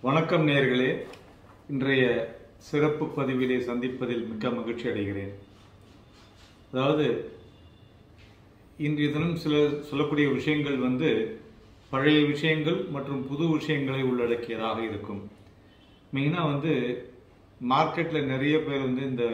வணக்கம் நேயர்களே இன்றைய சிறப்பு பதிவிலே சந்திப்பதில் மிக்க மகிழ்ச்சி அடைகிறேன் அதாவது இன்றைய தினம் சில சொல்லக்கூடிய விஷயங்கள் வந்து பழைய விஷயங்கள் மற்றும் புது விஷயங்களை உள்ளடக்கியதாக இருக்கும் மெயினாக வந்து மார்க்கெட்டில் நிறைய பேர் வந்து இந்த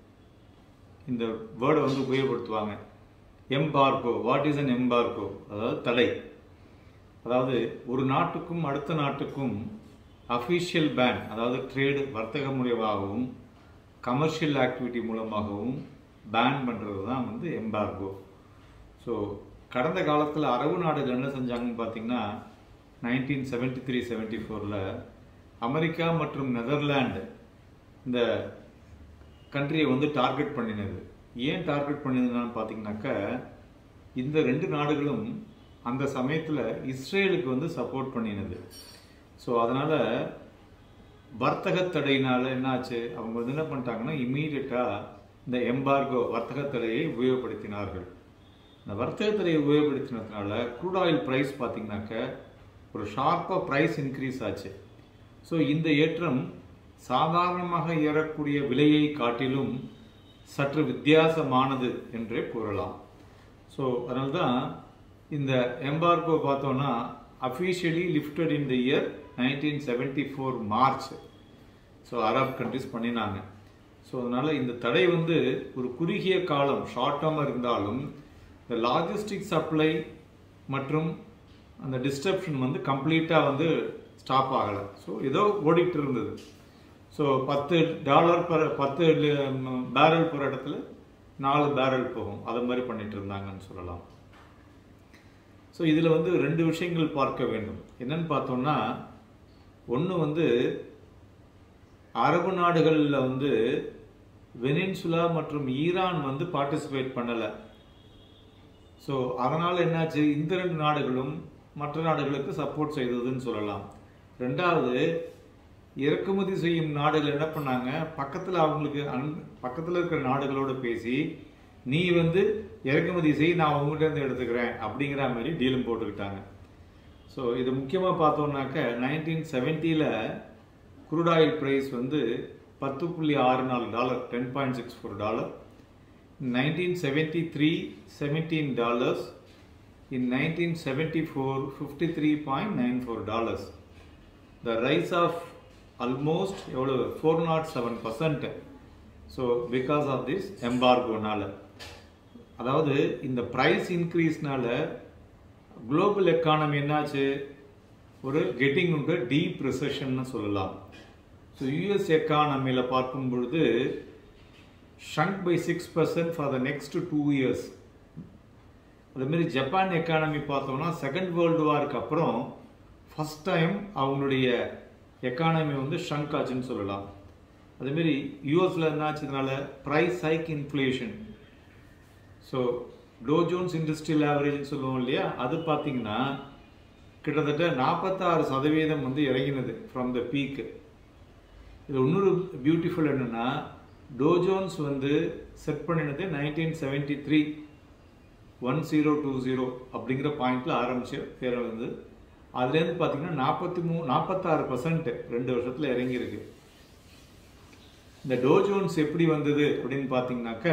இந்த வேர்டை வந்து உபயோகப்படுத்துவாங்க embargo what is an embargo அதாவது தடை அதாவது ஒரு நாட்டுக்கும் அடுத்த நாட்டுக்கும் அஃபிஷியல் பேன் அதாவது ட்ரேடு வர்த்தக மூலியமாகவும் கமர்ஷியல் ஆக்டிவிட்டி மூலமாகவும் பேன் பண்ணுறது தான் வந்து எம்பார்கோ ஸோ கடந்த காலத்தில் அரபு நாடுகள் என்ன செஞ்சாங்கன்னு பார்த்தீங்கன்னா நைன்டீன் செவன்டி த்ரீ செவன்டி ஃபோரில் அமெரிக்கா மற்றும் நெதர்லாண்டு இந்த கண்ட்ரியை வந்து டார்கெட் பண்ணினது ஏன் டார்கெட் பண்ணினதுன்னு பார்த்தீங்கன்னாக்கா இந்த ரெண்டு நாடுகளும் அந்த சமயத்தில் இஸ்ரேலுக்கு வந்து சப்போர்ட் பண்ணினது ஸோ அதனால் வர்த்தக தடையினால் என்னாச்சு அவங்க வந்து என்ன பண்ணிட்டாங்கன்னா இம்மீடியட்டாக இந்த எம்பார்கோ வர்த்தக தடையை உபயோகப்படுத்தினார்கள் இந்த வர்த்தக தடையை உபயோகப்படுத்தினதுனால க்ரூட் ஆயில் ப்ரைஸ் பார்த்தீங்கன்னாக்க ஒரு ஷார்ப்பாக ப்ரைஸ் இன்க்ரீஸ் ஆச்சு ஸோ இந்த ஏற்றம் சாதாரணமாக ஏறக்கூடிய விலையை காட்டிலும் சற்று வித்தியாசமானது என்றே கூறலாம் ஸோ அதனால தான் இந்த எம்பார்கோ பார்த்தோன்னா officially lifted in the year nineteen seventy four March so Arab countries பண்ணினாங்க ஸோ அதனால் இந்த தடை வந்து ஒரு குறுகிய காலம் ஷார்ட் டேர்மாக இருந்தாலும் இந்த லாஜிஸ்டிக் சப்ளை மற்றும் அந்த டிஸ்டர்ப்ஷன் வந்து கம்ப்ளீட்டாக வந்து ஸ்டாப் ஆகலை ஸோ ஏதோ ஓடிட்டு இருந்தது ஸோ பத்து டாலர் பர் பத்து பேரல் போகிற இடத்துல நாலு பேரல் போகும் அதை மாதிரி பண்ணிட்டு இருந்தாங்கன்னு சொல்லலாம் ஸோ இதில் வந்து ரெண்டு விஷயங்கள் பார்க்க வேண்டும் என்னன்னு பார்த்தோம்னா ஒன்று வந்து அரபு நாடுகளில் வந்து வெனின்சுலா மற்றும் ஈரான் வந்து பார்ட்டிசிபேட் பண்ணலை ஸோ அதனால் என்னாச்சு இந்த ரெண்டு நாடுகளும் மற்ற நாடுகளுக்கு சப்போர்ட் செய்ததுன்னு சொல்லலாம் ரெண்டாவது இறக்குமதி செய்யும் நாடுகள் என்ன பண்ணாங்க பக்கத்தில் அவங்களுக்கு அன் பக்கத்தில் இருக்கிற நாடுகளோட பேசி நீ வந்து இறக்குமதி செய் நான் உங்கள்கிட்ட இருந்து எடுத்துக்கிறேன் அப்படிங்கிற மாதிரி டீலும் போட்டுக்கிட்டாங்க ஸோ இது முக்கியமாக பார்த்தோம்னாக்க நைன்டீன் செவன்ட்டியில் குரூட் ஆயில் ப்ரைஸ் வந்து பத்து புள்ளி ஆறு நாலு dollar ten point six four dollar nineteen seventy three seventeen dollars in nineteen seventy four fifty three point nine four dollars the rise of almost எவ்வளோ four nought seven percent so because of this எம்பார்கோனால அதாவது இந்த price இன்க்ரீஸ்னால global economy என்னாச்சு ஒரு getting உண்டு deep ரிசெஷன்னு சொல்லலாம் so US எக்கானமியில் பார்க்கும் பொழுது shrunk by six percent for the next two years அதேமாரி ஜப்பான் எக்கானமி பார்த்தோம்னா செகண்ட் வேர்ல்டு வாருக்கு அப்புறம் ஃபஸ்ட் டைம் அவங்களுடைய எக்கானமி வந்து ஷங்க் ஆச்சுன்னு சொல்லலாம் அதேமாரி யூஎஸில் என்ன ஆச்சுனால price hike inflation so Dow Jones industrial ஆவரேஜ்னு சொல்லுவோம் இல்லையா அது பார்த்தீங்கன்னா கிட்டத்தட்ட நாற்பத்தாறு சதவீதம் வந்து இறங்கினது ஃப்ரம் த பீக்கு இது இன்னொரு பியூட்டிஃபுல் என்னென்னா டோ ஜோன்ஸ் வந்து செட் பண்ணினது nineteen seventy three one zero two zero அப்படிங்கிற பாயிண்டில் ஆரம்பிச்சு பேர் வந்து அதுலேருந்து பார்த்தீங்கன்னா நாற்பத்தி மூ நாற்பத்தாறு பர்சன்ட் ரெண்டு வருஷத்தில் இறங்கியிருக்கு இந்த டோ ஜோன்ஸ் எப்படி வந்தது அப்படின்னு பார்த்தீங்கன்னாக்க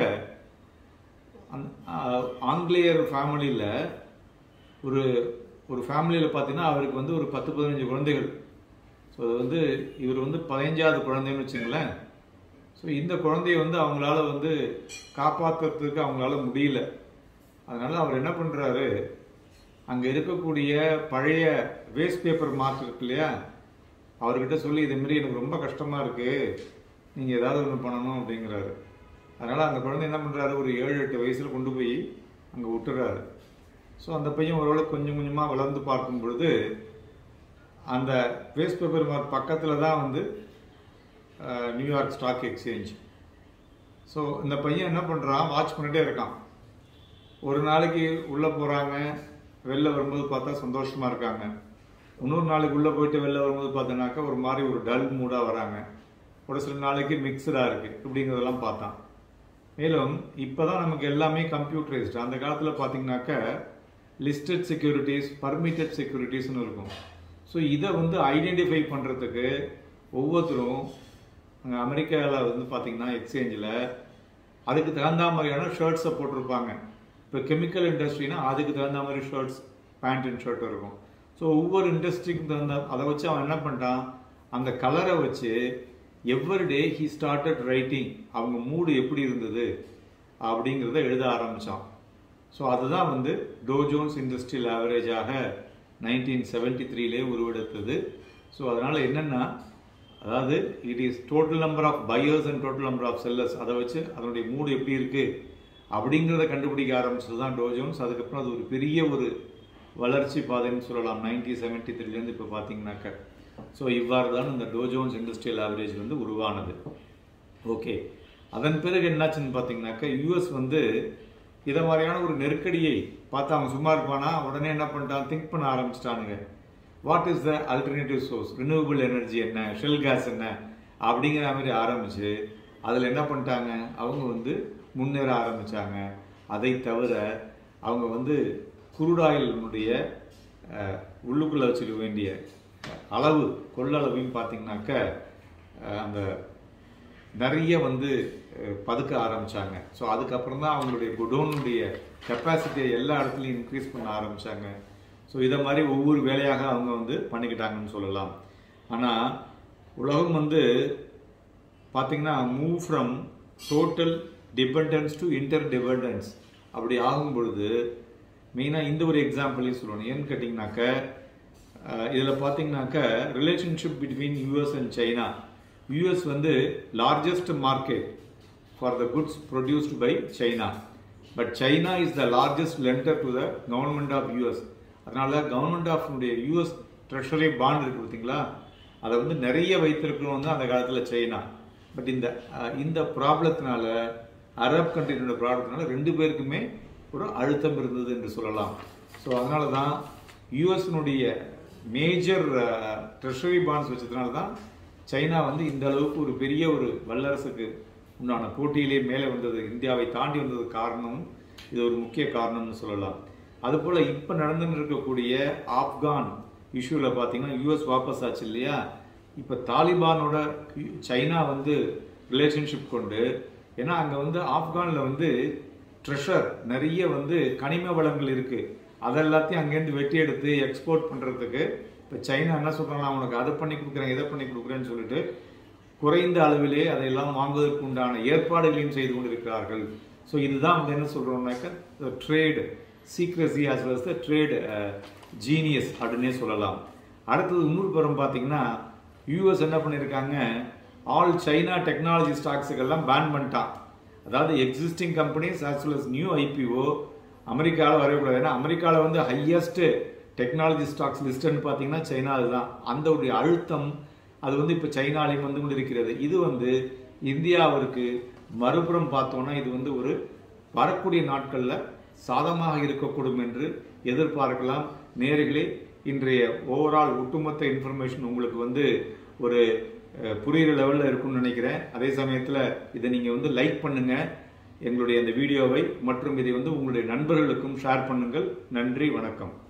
ஆங்கிலேயர் ஃபேமிலியில் ஒரு ஒரு ஃபேமிலியில் பார்த்தீங்கன்னா அவருக்கு வந்து ஒரு பத்து பதினஞ்சு குழந்தைகள் ஸோ அது வந்து இவர் வந்து பதினஞ்சாவது குழந்தைன்னு வச்சுங்களேன் ஸோ இந்த குழந்தைய வந்து அவங்களால வந்து காப்பாற்றுறதுக்கு அவங்களால முடியல அதனால் அவர் என்ன பண்ணுறாரு அங்கே இருக்கக்கூடிய பழைய வேஸ்ட் பேப்பர் மார்க் இருக்கு இல்லையா அவர்கிட்ட சொல்லி இதேமாரி எனக்கு ரொம்ப கஷ்டமாக இருக்குது நீங்கள் ஏதாவது ஒன்று பண்ணணும் அப்படிங்கிறாரு அதனால் அந்த குழந்தை என்ன பண்ணுறாரு ஒரு ஏழு எட்டு வயசில் கொண்டு போய் அங்கே விட்டுறாரு ஸோ அந்த பையன் ஓரளவுக்கு கொஞ்சம் கொஞ்சமாக வளர்ந்து பார்க்கும் பொழுது அந்த வேஸ்ட் பேப்பர் மார்க் பக்கத்தில் தான் வந்து நியூயார்க் ஸ்டாக் எக்ஸ்சேஞ்ச் ஸோ இந்த பையன் என்ன பண்ணுறான் வாட்ச் பண்ணிகிட்டே இருக்கான் ஒரு நாளைக்கு உள்ளே போகிறாங்க வெளில வரும்போது பார்த்தா சந்தோஷமாக இருக்காங்க இன்னொரு நாளைக்கு உள்ளே போயிட்டு வெளில வரும்போது பார்த்தோன்னாக்கா ஒரு மாதிரி ஒரு டல் மூடாக வராங்க ஒரு சில நாளைக்கு மிக்சடாக இருக்குது இப்படிங்கிறதெல்லாம் பார்த்தான் மேலும் இப்போ தான் நமக்கு எல்லாமே கம்ப்யூட்டரைஸ்டு அந்த காலத்தில் பார்த்தீங்கன்னாக்க லிஸ்டட் செக்யூரிட்டிஸ் பர்மிட்டட் செக்யூரிட்டிஸ்னு இருக்கும் ஸோ இதை வந்து ஐடென்டிஃபை பண்ணுறதுக்கு ஒவ்வொருத்தரும் அங்கே அமெரிக்காவில் வந்து பார்த்தீங்கன்னா எக்ஸ்சேஞ்சில் அதுக்கு தகுந்த மாதிரியான ஷர்ட்ஸை போட்டிருப்பாங்க இப்போ கெமிக்கல் இண்டஸ்ட்ரினா அதுக்கு தகுந்த மாதிரி ஷர்ட்ஸ் பேண்ட் அண்ட் ஷர்ட் இருக்கும் ஸோ ஒவ்வொரு இண்டஸ்ட்ரிக்கும் தகுந்த அதை வச்சு அவன் என்ன பண்ணிட்டான் அந்த கலரை வச்சு every day he started writing அவங்க மூடு எப்படி இருந்தது அப்படிங்கிறத எழுத ஆரம்பித்தான் ஸோ அதுதான் வந்து டோ ஜோன்ஸ் இண்டஸ்ட்ரியல் ஆவரேஜாக நைன்டீன் செவன்டி த்ரீலே உருவெடுத்தது ஸோ அதனால் என்னென்னா அதாவது it is total number of buyers and total number of sellers அதை வச்சு அதனுடைய மூடு எப்படி இருக்குது அப்படிங்கிறத கண்டுபிடிக்க ஆரம்பிச்சது தான் டோ ஜோன்ஸ் அதுக்கப்புறம் அது ஒரு பெரிய ஒரு வளர்ச்சி பாதைன்னு சொல்லலாம் நைன்டீன் செவன்டி த்ரீலேருந்து இப்போ பார்த்தீங்கன்னாக்க ஸோ இவ்வாறு தான் இந்த டோ ஜோன்ஸ் இண்டஸ்ட்ரியல் ஆவரேஜ் வந்து உருவானது ஓகே அதன் பிறகு என்னாச்சுன்னு பார்த்தீங்கன்னாக்க யூஎஸ் வந்து இதை மாதிரியான ஒரு நெருக்கடியை பார்த்து அவன் சும்மா இருப்பானா உடனே என்ன பண்ணிட்டான் திங்க் பண்ண ஆரம்பிச்சிட்டானுங்க what is the alternative source renewable energy என்ன ஷெல் கேஸ் என்ன அப்படிங்கிற மாதிரி ஆரம்பிச்சு அதில் என்ன பண்ணிட்டாங்க அவங்க வந்து முன்னேற ஆரம்பித்தாங்க அதை தவிர அவங்க வந்து குருடாயிலினுடைய உள்ளுக்குள்ளே வச்சுக்க வேண்டிய அளவு கொள்ளளவையும் பார்த்தீங்கன்னாக்க அந்த நிறைய வந்து பதுக்க ஆரம்பித்தாங்க ஸோ அதுக்கப்புறம் தான் அவங்களுடைய குடோனுடைய கெப்பாசிட்டியை எல்லா இடத்துலையும் இன்க்ரீஸ் பண்ண ஆரம்பித்தாங்க ஸோ இதை மாதிரி ஒவ்வொரு வேலையாக அவங்க வந்து பண்ணிக்கிட்டாங்கன்னு சொல்லலாம் ஆனால் உலகம் வந்து பார்த்திங்கன்னா move from total dependence to interdependence அப்படி ஆகும் பொழுது மெயினாக இந்த ஒரு எக்ஸாம்பிளையும் சொல்லணும் ஏன்னு கேட்டிங்கனாக்க இதில் பார்த்தீங்கன்னாக்க relationship between US and China US வந்து largest market for the goods produced by China but China is the largest lender to the government of US அதனால government of US treasury bond இருக்கு பார்த்தீங்களா அதை வந்து நிறைய வைத்திருக்கிறோம் வந்து அந்த காலத்தில் சைனா பட் இந்த இந்த ப்ராப்ளத்தினால அரப் கண்ட்ரினோட ப்ராப்ளத்தினால ரெண்டு பேருக்குமே ஒரு அழுத்தம் இருந்தது என்று சொல்லலாம் ஸோ அதனால தான் யூஎஸ்னுடைய மேஜர் ட்ரெஷரி பாண்ட்ஸ் வச்சதுனால தான் சைனா வந்து இந்த அளவுக்கு ஒரு பெரிய ஒரு வல்லரசுக்கு உண்டான போட்டியிலே மேலே வந்தது இந்தியாவை தாண்டி வந்தது காரணம் இது ஒரு முக்கிய காரணம்னு சொல்லலாம் அதுபோல் இப்போ நடந்துன்னு இருக்கக்கூடிய ஆப்கான் இஷ்யூவில் பார்த்தீங்கன்னா யூஎஸ் வாபஸ் ஆச்சு இல்லையா இப்போ தாலிபானோட சைனா வந்து ரிலேஷன்ஷிப் கொண்டு ஏன்னா அங்கே வந்து ஆப்கானில் வந்து ட்ரெஷர் நிறைய வந்து கனிம வளங்கள் இருக்குது அதெல்லாத்தையும் அங்கேருந்து வெட்டி எடுத்து எக்ஸ்போர்ட் பண்ணுறதுக்கு இப்போ சைனா என்ன சொல்கிறாங்க உனக்கு அதை பண்ணி கொடுக்குறேன் இதை பண்ணி கொடுக்குறேன்னு சொல்லிட்டு குறைந்த அளவிலே அதையெல்லாம் வாங்குவதற்கு உண்டான ஏற்பாடுகளையும் செய்து கொண்டிருக்கிறார்கள் ஸோ இதுதான் வந்து என்ன சொல்கிறோம்னாக்க trade secrecy as well the trade genius அப்படின்னே சொல்லலாம் அடுத்தது இன்னொரு புறம் பார்த்தீங்கன்னா யூஎஸ் என்ன பண்ணியிருக்காங்க ஆல் சைனா டெக்னாலஜி ஸ்டாக்ஸுக்கெல்லாம் பேன் பண்ணிட்டான் அதாவது existing companies as well as new IPO அமெரிக்காவில் வரக்கூடாது ஏன்னா அமெரிக்காவில் வந்து ஹையஸ்ட் டெக்னாலஜி ஸ்டாக்ஸ் லிஸ்ட்டுன்னு பார்த்தீங்கன்னா சைனா அதுதான் அந்த ஒரு அழுத்தம் அது வந்து இப்போ சைனாலையும் வந்து கொண்டு இருக்கிறது இது வந்து இந்தியாவிற்கு மறுபுறம் பார்த்தோன்னா இது வந்து ஒரு வரக்கூடிய நாட்களில் சாதமாக இருக்கக்கூடும் என்று எதிர்பார்க்கலாம் நேர்களே இன்றைய ஓவரால் ஒட்டுமொத்த இன்ஃபர்மேஷன் உங்களுக்கு வந்து ஒரு புரிகிற லெவலில் இருக்கும்னு நினைக்கிறேன் அதே சமயத்தில் இதை நீங்கள் வந்து லைக் பண்ணுங்கள் எங்களுடைய இந்த வீடியோவை மற்றும் இதை வந்து உங்களுடைய நண்பர்களுக்கும் ஷேர் பண்ணுங்கள் நன்றி வணக்கம்